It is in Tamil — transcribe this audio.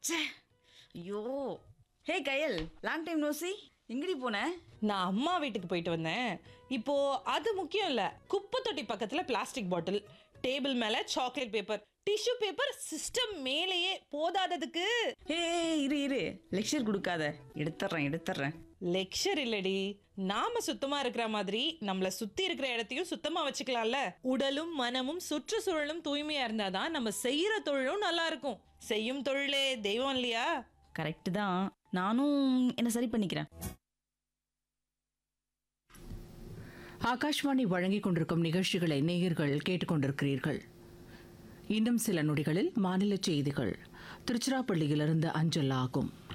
ச்சே ஐயோ hey Kayal long time no see எங்கடி போன நான் அம்மா வீட்டுக்கு போயிட்டு வந்தேன் இப்போ அது முக்கியம் இல்ல குப்பை தொட்டி பக்கத்துல பிளாஸ்டிக் பாட்டில் டேபிள் மேல chocolate paper tissue paper system மேலேயே போதாததுக்கு ஏ இரு இரு லெக்சர் கொடுக்காத எடுத்துட்றேன் எடுத்துட்றேன் லெக்சர் இல்லடி நாம சுத்தமா இருக்கிற மாதிரி நம்மள சுத்தி இருக்கிற இடத்தையும் சுத்தமா வச்சுக்கலாம்ல உடலும் மனமும் சுற்றுச்சூழலும் தூய்மையா இருந்தாதான் நம்ம செய்யற தொழிலும் நல்லா இருக்கும் செய்யும் தொழிலே தெய்வம் இல்லையா கரெக்டு தான் நானும் என்ன சரி பண்ணிக்கிறேன் ஆகாஷ்வாணி வழங்கிக் கொண்டிருக்கும் நிகழ்ச்சிகளை நேயர்கள் கேட்டுக்கொண்டிருக்கிறீர்கள் இன்னும் சில நொடிகளில் மாநில செய்திகள் திருச்சிராப்பள்ளியிலிருந்து அஞ்சல் ஆகும்